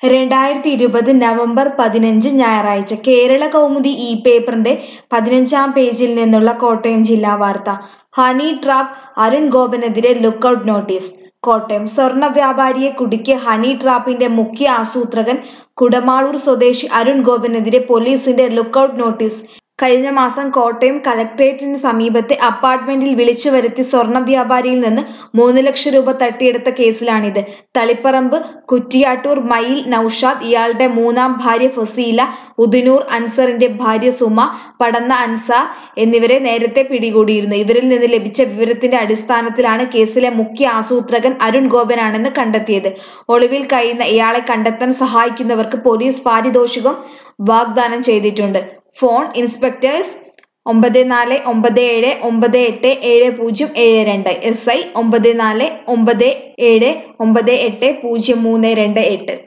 രണ്ടായിരത്തി ഇരുപത് നവംബർ പതിനഞ്ച് ഞായറാഴ്ച കേരള കൗമുദി ഈ പേപ്പറിന്റെ പതിനഞ്ചാം പേജിൽ നിന്നുള്ള കോട്ടയം ജില്ലാ വാർത്ത ഹണി ട്രാപ്പ് അരുൺ ഗോപനെതിരെ ലുക്കൌട്ട് നോട്ടീസ് കോട്ടയം സ്വർണ്ണ വ്യാപാരിയെ കുടുക്കിയ ഹണി ട്രാപ്പിന്റെ മുഖ്യ ആസൂത്രകൻ കുടമാളൂർ സ്വദേശി അരുൺ ഗോപനെതിരെ പോലീസിന്റെ ലുക്കൌട്ട് നോട്ടീസ് കഴിഞ്ഞ മാസം കോട്ടയം കലക്ട്രേറ്റിന് സമീപത്തെ അപ്പാർട്ട്മെന്റിൽ വിളിച്ചു വരുത്തി സ്വർണ്ണ വ്യാപാരിയിൽ നിന്ന് മൂന്ന് ലക്ഷം രൂപ തട്ടിയെടുത്ത കേസിലാണിത് തളിപ്പറമ്പ് കുറ്റിയാട്ടൂർ മയിൽ നൌഷാദ് ഇയാളുടെ മൂന്നാം ഭാര്യ ഫസീല ഉദിനൂർ അൻസറിന്റെ ഭാര്യ സുമ പടന്ന അൻസാർ എന്നിവരെ നേരത്തെ പിടികൂടിയിരുന്നു ഇവരിൽ നിന്ന് ലഭിച്ച വിവരത്തിന്റെ അടിസ്ഥാനത്തിലാണ് കേസിലെ മുഖ്യ ആസൂത്രകൻ അരുൺ ഗോപനാണെന്ന് കണ്ടെത്തിയത് ഒളിവിൽ കഴിയുന്ന ഇയാളെ കണ്ടെത്താൻ സഹായിക്കുന്നവർക്ക് പോലീസ് പാരിതോഷികം വാഗ്ദാനം ചെയ്തിട്ടുണ്ട് ഫോൺ ഇൻസ്പെക്ടേഴ്സ് ഒമ്പത് നാല് ഒമ്പത് ഏഴ് ഒമ്പത് എട്ട് ഏഴ് പൂജ്യം ഏഴ് രണ്ട് എസ് ഐ ഒമ്പത് നാല് ഒമ്പത് ഏഴ് ഒമ്പത് എട്ട് പൂജ്യം മൂന്ന് രണ്ട് എട്ട്